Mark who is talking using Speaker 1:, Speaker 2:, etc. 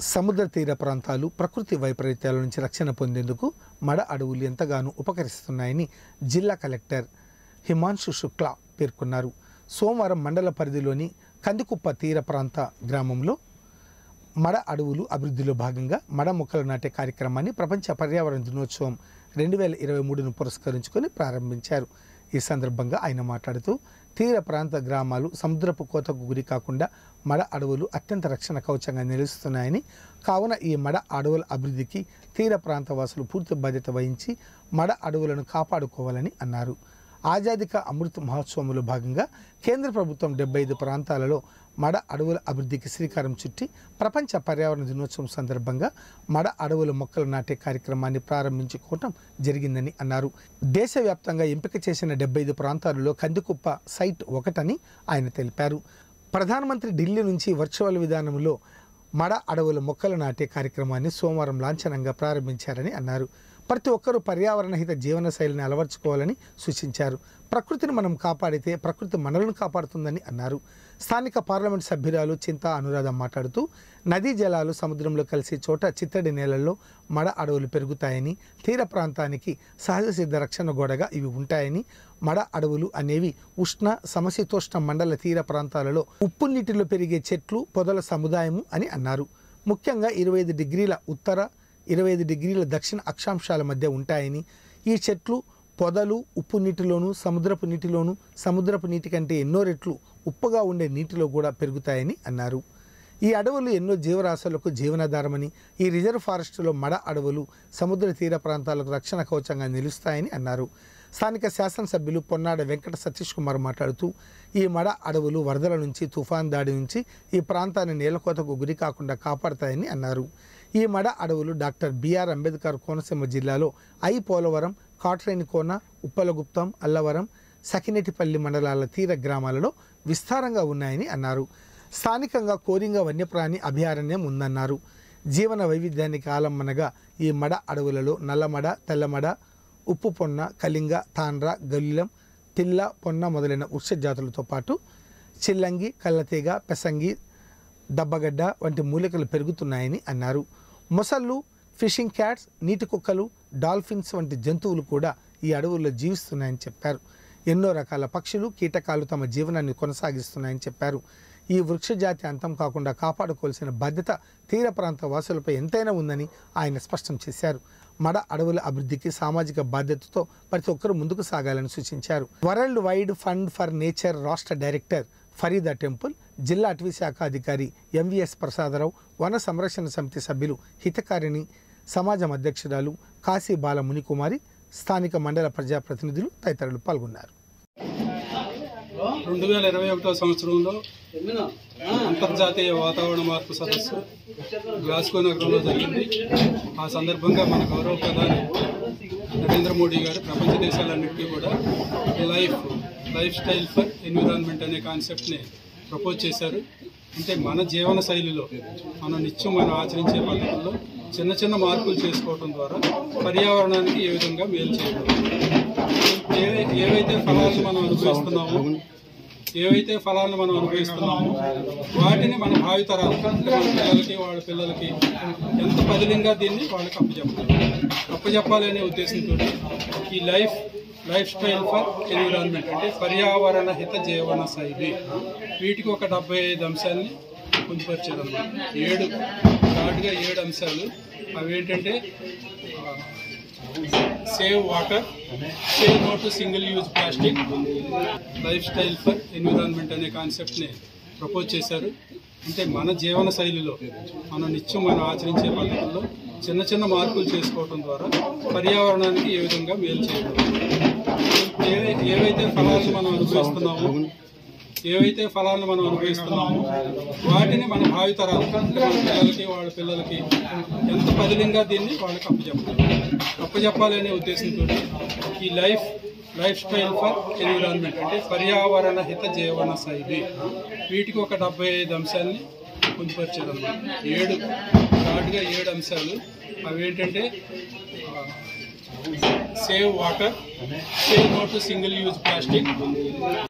Speaker 1: సముద్ర తీర ప్రాంతాలు ప్రకృతి వైపరీత్యాల నుంచి రక్షణ పొందేందుకు మడ అడవులు ఎంతగానో ఉపకరిస్తున్నాయని జిల్లా కలెక్టర్ హిమాంశు శుక్లా పేర్కొన్నారు సోమవారం మండల పరిధిలోని కందికుప్ప తీర ప్రాంత గ్రామంలో మడ అడవులు అభివృద్ధిలో భాగంగా మడ మొక్కలు నాటే కార్యక్రమాన్ని ప్రపంచ పర్యావరణ దినోత్సవం రెండు వేల ఇరవై మూడును పురస్కరించుకొని ప్రారంభించారు ఈ సందర్భంగా ఆయన మాట్లాడుతూ తీర ప్రాంత గ్రామాలు సముద్రపు కోతకు గురి కాకుండా మడ అడవులు అత్యంత రక్షణ కవచంగా నిలుస్తున్నాయని కావున ఈ మడ అడవుల అభివృద్ధికి తీర ప్రాంత వాసులు పూర్తి బాధ్యత వహించి మడ అడవులను కాపాడుకోవాలని అన్నారు ఆజాదిక అమృత్ మహోత్సవంలో భాగంగా కేంద్ర ప్రభుత్వం డెబ్బై ఐదు ప్రాంతాలలో మడ అడవుల అభివృద్ధికి శ్రీకారం చుట్టి ప్రపంచ పర్యావరణ దినోత్సవం సందర్భంగా మడ అడవుల మొక్కలు నాటే కార్యక్రమాన్ని ప్రారంభించుకోవటం జరిగిందని అన్నారు దేశవ్యాప్తంగా ఎంపిక చేసిన డెబ్బై ఐదు ప్రాంతాలలో కందికుప్ప సైట్ ఒకటని ఆయన తెలిపారు ప్రధానమంత్రి ఢిల్లీ నుంచి వర్చువల్ విధానంలో మడ అడవుల మొక్కలు నాటే కార్యక్రమాన్ని సోమవారం లాంఛనంగా ప్రారంభించారని అన్నారు ప్రతి ఒక్కరూ పర్యావరణ హిత జీవన శైలిని అలవర్చుకోవాలని సూచించారు ప్రకృతిని మనం కాపాడితే ప్రకృతి మనలను కాపాడుతుందని అన్నారు స్థానిక పార్లమెంట్ సభ్యురాలు చింతా అనురాధ మాట్లాడుతూ నదీ జలాలు సముద్రంలో కలిసే చోట చిత్తడి నేలల్లో మడ అడవులు పెరుగుతాయని తీర ప్రాంతానికి సహజ సిద్ధ రక్షణ గోడగా ఇవి ఉంటాయని మడ అడవులు అనేవి ఉష్ణ సమశీతోష్ణ మండల తీర ప్రాంతాలలో ఉప్పు నీటిలో పెరిగే చెట్లు పొదల సముదాయము అని అన్నారు ముఖ్యంగా ఇరవై ఐదు డిగ్రీల ఉత్తర ఇరవై ఐదు డిగ్రీల దక్షిణ అక్షాంశాల మధ్య ఉంటాయని ఈ చెట్లు పొదలు ఉప్పు నీటిలోను సముద్రపు నీటిలోను సముద్రపు నీటి కంటే ఎన్నో రెట్లు ఉప్పుగా ఉండే నీటిలో కూడా పెరుగుతాయని అన్నారు ఈ అడవులు ఎన్నో జీవరాశులకు జీవనాధారమని ఈ రిజర్వ్ ఫారెస్టులో మడ అడవులు సముద్ర తీర ప్రాంతాలకు రక్షణ కవచంగా నిలుస్తాయని అన్నారు స్థానిక శాసనసభ్యులు పొన్నాడ వెంకట సతీష్ కుమార్ మాట్లాడుతూ ఈ మడ అడవులు వరదల నుంచి తుఫాన్ దాడి నుంచి ఈ ప్రాంతాన్ని నేలకోతకు గురి కాకుండా కాపాడతాయని అన్నారు ఈ మడ అడవులు డాక్టర్ బిఆర్ అంబేద్కర్ కోనసీమ జిల్లాలో ఐ పోలవరం కాట్రేని కోన ఉప్పలగుప్తం అల్లవరం సకినేటిపల్లి మండలాల తీర గ్రామాలలో విస్తారంగా ఉన్నాయని అన్నారు స్థానికంగా కోరింగ వన్యప్రాణి అభయారణ్యం ఉందన్నారు జీవన వైవిధ్యానికి ఆలంబనగా ఈ మడ అడవులలో నల్లమడ తెల్లమడ ఉప్పు పొన్న కలింగ తాండ్ర గల్లం తిల్ల పొన్న మొదలైన వృక్ష జాతులతో పాటు చిల్లంగి కళ్ళతీగ పెసంగి దబ్బగడ్డ వంటి మూలికలు పెరుగుతున్నాయని అన్నారు మొసళ్ళు ఫిషింగ్ క్యాట్స్ నీటి కుక్కలు డాల్ఫిన్స్ వంటి జంతువులు కూడా ఈ అడవుల్లో జీవిస్తున్నాయని చెప్పారు ఎన్నో రకాల పక్షులు కీటకాలు తమ జీవనాన్ని కొనసాగిస్తున్నాయని చెప్పారు ఈ వృక్షజాతి అంతం కాకుండా కాపాడుకోవాల్సిన బాధ్యత తీర ప్రాంత వాసులపై ఎంతైనా ఉందని ఆయన స్పష్టం చేశారు మడ అడవుల అభివృద్ధికి సామాజిక బాధ్యతతో ప్రతి ఒక్కరూ ముందుకు సాగాలని సూచించారు World Wide Fund for Nature రాష్ట్ర డైరెక్టర్ ఫరీదా టెంపుల్ జిల్లా అటవీ శాఖ అధికారి ఎంవిఎస్ ప్రసాదరావు వన సంరక్షణ సమితి సభ్యులు హితకారిణి సమాజం అధ్యక్షురాలు కాశీ బాల మునికుమారి స్థానిక మండల ప్రజాప్రతినిధులు తదితరులు పాల్గొన్నారు
Speaker 2: రెండు వేల ఇరవై ఒకటో సంవత్సరంలో అంతర్జాతీయ వాతావరణ మార్పు సదస్సు గ్లాస్గో నగరంలో జరిగింది ఆ సందర్భంగా మన గౌరవ ప్రధాని నరేంద్ర మోడీ గారు ప్రపంచ దేశాలన్నింటినీ కూడా life lifestyle for environment అనే కాన్సెప్ట్ని ప్రపోజ్ చేశారు అంటే మన జీవన శైలిలో మనం నిత్యం మనం ఆచరించే పద్ధతుల్లో చిన్న చిన్న మార్పులు చేసుకోవడం ద్వారా పర్యావరణానికి ఏ విధంగా మేలు చేయగలం ఏ- ఏవైతే ఫలాలను మనం అనుభవిస్తున్నామో ఏవైతే ఫలాలను మనం అనుభవిస్తున్నామో వాటిని మన భావితరాలకు అంటే మన పిల్లలకి వాళ్ళ పిల్లలకి ఎంత పదిలంగా దీన్ని వాళ్ళకి అప్పచెప్పాలి అప్పచెప్పాలి అనే ఉద్దేశంతో ఈ life lifestyle for environment అంటే పర్యావరణ హిత జీవన శైలి వీటికి ఒక డెబ్బై ఐదు అంశాలని పొందుపరిచారు అన్నమాట ఏడు షార్ట్గా ఏడు అంశాలు అవి ఏంటంటే save water save no to single use plastic lifestyle for environment అనే కాన్సెప్ట్ని ప్రపోజ్ చేశారు అంటే మన జీవన శైలిలో మనం నిత్యం మనం ఆచరించే పద్ధతుల్లో చిన్న చిన్న మార్పులు చేసుకోవడం ద్వారా పర్యావరణానికి ఏ విధంగా మేలు చేయగలం ఏ- ఏవైతే ఫలాలను మనం అనుభవిస్తున్నామో ఏవైతే ఫలాలను మనం అనుభవిస్తున్నామో వాటిని మన భావితరాలకు అంటే మన పిల్లలకి వాళ్ళ పిల్లలకి ఎంత పదిలంగా దీన్ని వాళ్ళకి అప్పచెప్పాలి అప్పచెప్పాలి అనే ఉద్దేశంతో ఈ life lifestyle for environment అంటే పర్యావరణ హిత జీవన శైలి వీటికి ఒక డెబ్బై ఐదు అంశాలని పొందుపరిచారు అన్నమాట ఏడు షార్ట్గా ఏడు అంశాలు అవి ఏంటంటే save water save no to single use plastic